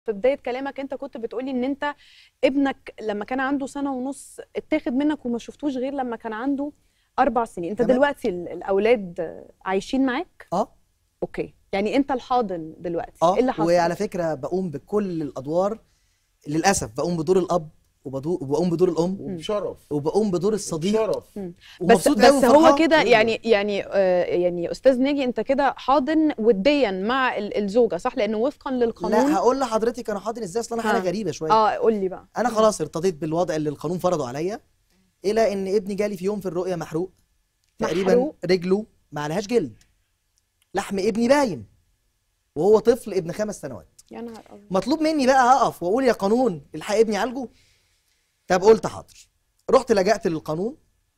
في بدايه كلامك انت كنت بتقولي ان انت ابنك لما كان عنده سنه ونص اتاخد منك وما شفتوش غير لما كان عنده اربع سنين انت تمام. دلوقتي ال- الاولاد عايشين معاك اه اوكي يعني انت الحاضن دلوقتي اه ايه اللي حصل وعلى فكره بقوم بكل الادوار للاسف بقوم بدور الاب وبدو- وبقوم بدور الام وبشرف وبقوم بدور الصديق بشرف بس ومبسوط بس قوي هو وفرحان. كده جداً. يعني يعني آه يعني استاذ ناجي انت كده حاضن وديا مع ال- الزوجه صح لانه وفقا للقانون لا هقول لحضرتك انا حاضن ازاي اصل انا حاجه ها. غريبه شويه اه قول لي بقى انا خلاص ارتضيت بالوضع اللي القانون فرضه عليا الى ان ابني جالي في يوم في الرؤيه محروق تقريبا محروق؟ رجله ما عليهاش جلد لحم ابني باين وهو طفل ابن خمس سنوات يا نهار ابيض مطلوب مني بقى اقف واقول يا قانون الحق ابني عالجه طب قلت حاضر رحت لجأت للقانون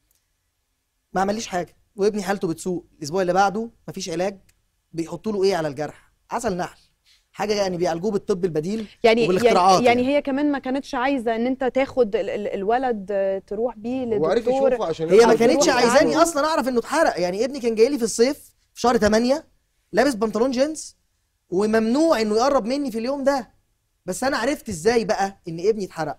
ما عمليش حاجه وابني حالته بتسوء الاسبوع اللي بعده مفيش علاج بيحطوا له ايه على الجرح عسل نحل حاجه يعني بيعالجوه بالطب البديل يعني وبالاختراعات يعني, يعني هي كمان ما كانتش عايزه ان انت تاخد ال ال الولد آه، تروح بيه هو عارف لدكتور يشوفه عشان هي ما أو كانتش تروح عايزاني تعالج. اصلا اعرف انه اتحرق يعني ابني كان جاي لي في الصيف في شهر 8 لابس بنطلون جينز وممنوع انه يقرب مني في اليوم ده بس انا عرفت ازاي بقى ان ابني اتحرق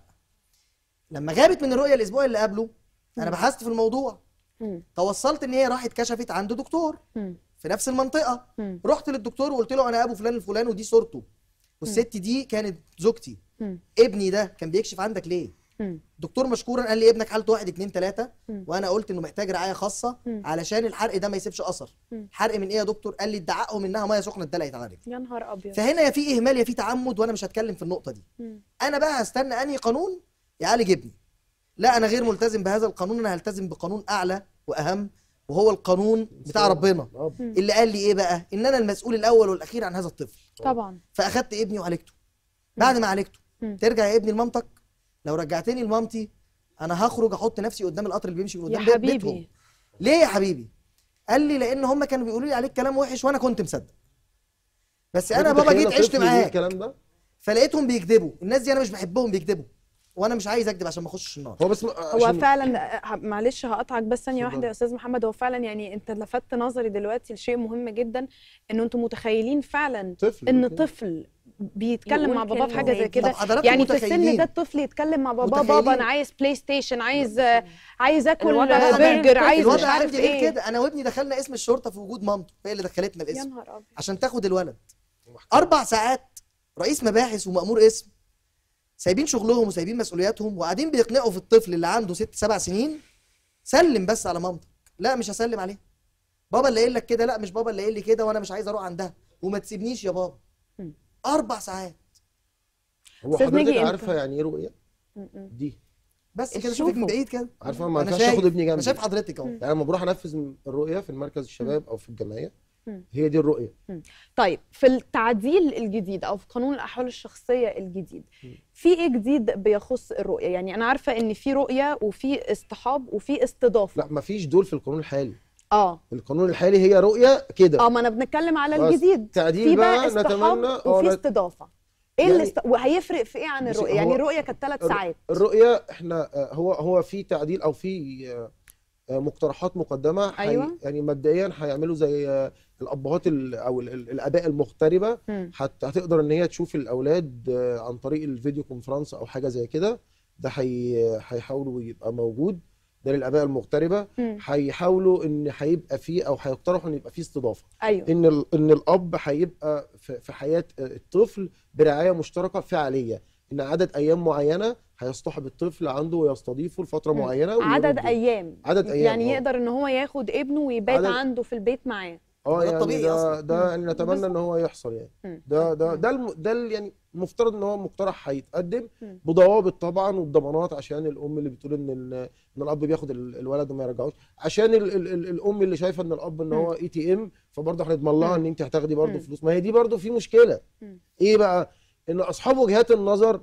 لما غابت من الرؤيه الاسبوع اللي قبله انا بحثت في الموضوع مم. توصلت ان هي راحت كشفت عند دكتور مم. في نفس المنطقه مم. رحت للدكتور وقلت له انا ابو فلان الفلاني ودي صورته والست دي كانت زوجتي مم. ابني ده كان بيكشف عندك ليه مم. دكتور مشكورا قال لي ابنك حالته واحد اتنين تلاته مم. وانا قلت انه محتاج رعايه خاصه مم. علشان الحرق ده ما يسيبش اثر مم. حرق من ايه يا دكتور قال لي ادعائهم انها ميه سخنه اتدلقت على رجلي يا نهار ابيض فهنا يا في اهمال يا في تعمد وانا مش هتكلم في النقطه دي مم. انا بقى هستنى انهي قانون يعالج ابني لا انا غير ملتزم بهذا القانون انا هلتزم بقانون اعلى واهم وهو القانون بتاع ربنا الأب. اللي قال لي ايه بقى ان انا المسؤول الاول والاخير عن هذا الطفل طبعا فاخدت ابني وعالجته بعد ما عالجته مم. ترجع يا ابني لمامتك لو رجعتني لمامتي انا هخرج احط نفسي قدام القطر اللي بيمشي من يا قدام بيت- حبيبي. بيتهم ليه يا حبيبي قال لي لان هم كانوا بيقولوا لي عليك كلام وحش وانا كنت مصدق بس انا بابا متخيلة جيت عشت طفل يقول معاك الكلام ده فلقيتهم بيكذبوا الناس دي انا مش بحبهم بيكذبوا وانا مش عايز اكذب عشان ما اخشش النار هو بس م- هو عشان- فعلا آه، معلش هقطعك بس ثانيه اتفضل. واحده يا استاذ محمد هو فعلا يعني انت لفتت نظري دلوقتي لشيء مهم جدا انه انتوا متخيلين فعلا طفل ان كده. طفل بيتكلم يقول مع باباه في كلمة حاجه زي زي دي. كده طب حضراتكم يعني في السن متخيلين ده الطفل يتكلم مع باباه متخيلين؟ بابا انا عايز بلاي ستيشن عايز آه، عايز اكل الوضع آه، غير برجر كده. عايز مش الوضع عارف عندي غير ايه كده انا وابني دخلنا اسم الشرطه في وجود مامته هي اللي دخلتنا يا الاسم نهار ابيض عشان تاخد الولد اربع ساعات رئيس مباحث ومأمور اسم سايبين شغلهم وسايبين مسؤولياتهم وقاعدين بيقنعوا في الطفل اللي عنده ست سبع سنين سلم بس على مامتك لا مش هسلم عليه بابا اللي قايل لك كده لا مش بابا اللي قايل لي كده وانا مش عايز اروح عندها وما تسيبنيش يا بابا مم. اربع ساعات هو أستاذ حضرتك ناجي، أنت- عارفه يعني ايه رؤيه م- م. دي بس كده شوفك من شوفوا. بعيد كده عارفه ما انا ينفعش شايف اخد ابني انا جنبي شايف حضرتك اهو يعني لما بروح انفذ الرؤيه في المركز الشباب او في الجمعيه مم. هي دي الرؤيه طيب في التعديل الجديد او في قانون الاحوال الشخصيه الجديد في ايه جديد بيخص الرؤيه يعني انا عارفه ان في رؤيه وفي اصطحاب وفي استضافه لا ما فيش دول في القانون الحالي اه القانون الحالي هي رؤيه كده اه ما انا بنتكلم على بس الجديد تعديل في بقى بقى نتمنى اصطحاب اه وفي نت- استضافه ايه يعني- اللي است... وهيفرق في ايه عن بصي، الرؤيه يعني هو الرؤيه كانت ثلاث الر- ساعات الرؤيه احنا آه، هو هو في تعديل او في آه، آه، مقترحات مقدمه حي- أيوة. يعني مبدئيا هيعملوا زي آه، الابهات ال- او ال- ال- الاباء المغتربه مم. هت- هتقدر ان هي تشوف الاولاد آه، عن طريق الفيديو كونفرنس او حاجه زي كده ده هي- هيحاولوا يبقى موجود ده للاباء المغتربه مم. هيحاولوا ان هيبقى فيه او هيقترحوا ان يبقى فيه استضافه ايوه ان ال- ان الاب هيبقى في في حياه الطفل برعايه مشتركه فعليه ان عدد ايام معينه هيصطحب الطفل عنده ويستضيفه لفتره مم. معينه عدد ويرده. ايام عدد أيام، يعني آه. يقدر ان هو ياخد ابنه ويبات عدد- عنده في البيت معاه اه ده يعني الطبيعي ده أصلاً. ده يعني نتمنى بالظبط. ان هو يحصل يعني مم. ده ده ده الم... ده ال- يعني المفترض ان هو مقترح هيتقدم مم. بضوابط طبعا وبضمانات عشان الام اللي بتقول ان ال... ان الاب بياخد ال- الولد وما يرجعوش عشان ال... ال... ال... الام اللي شايفه ان الاب ان هو اي تي ام فبرضه هنضمن لها مم. ان انت هتاخدي برضه مم. فلوس ما هي دي برضه في مشكله مم. ايه بقى ان اصحاب وجهات النظر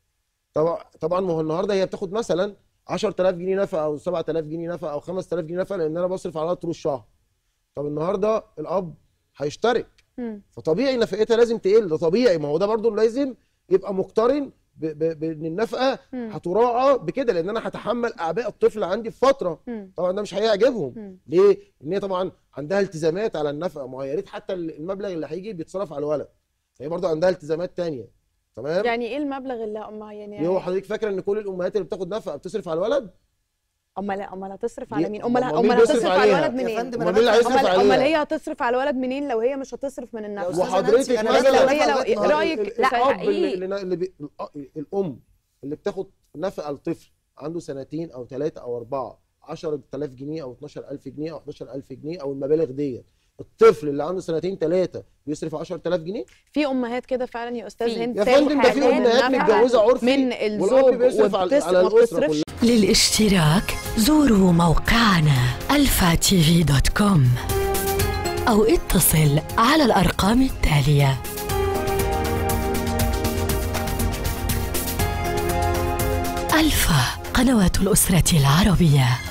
طبعا طبعا ما هو النهارده هي بتاخد مثلا 10000 جنيه نفقه او 7000 جنيه نفقه او 5000 جنيه نفقه لان انا بصرف عليها طول الشهر طب النهارده الاب هيشترك مم. فطبيعي نفقتها لازم تقل ده طبيعي ما هو ده برضو لازم يبقى مقترن ب- ب- بان النفقه مم. هتراعى بكده لان انا هتحمل اعباء الطفل عندي في فتره مم. طبعا ده مش هيعجبهم مم. ليه؟ ان هي طبعا عندها التزامات على النفقه ما هو يا ريت حتى المبلغ اللي هيجي بيتصرف على الولد فهي برضو عندها التزامات تانية تمام يعني ايه المبلغ اللي امها يعني ليه هو حضرتك فاكره ان كل الامهات اللي بتاخد نفقه بتصرف على الولد امال امال هتصرف ليه؟ على مين امال أمال مين امال بيصرف هتصرف على عليها؟ الولد يا منين فندم امال انا مين اللي بسأل- هيصرف امال امال عليها هي هتصرف على الولد منين لو هي مش هتصرف من يا النفقه أستاذة وحضرتك نانسي، أنا مثلاً- بسأل لو هي لو لغاية النهاردة. رايك ال- لا الاب اللي, حقيقي اللي, اللي بي... الأ- الام اللي بتاخد نفقه لطفل عنده سنتين او ثلاثه او اربعه 10000 جنيه او 12000 جنيه او 11000 جنيه او المبالغ ديت الطفل اللي عنده سنتين ثلاثه بيصرف 10000 جنيه في امهات كده فعلا يا استاذ في. هند يا تاخد فندم ده في حاجات امهات النفقة متجوزه عرفي من والاب الزوج بيصرف على, وبتص- على ما الاسره بتصرفش كلها للاشتراك زوروا موقعنا الفاتيفي دوت كوم أو اتصل على الأرقام التالية ألفا قنوات الأسرة العربية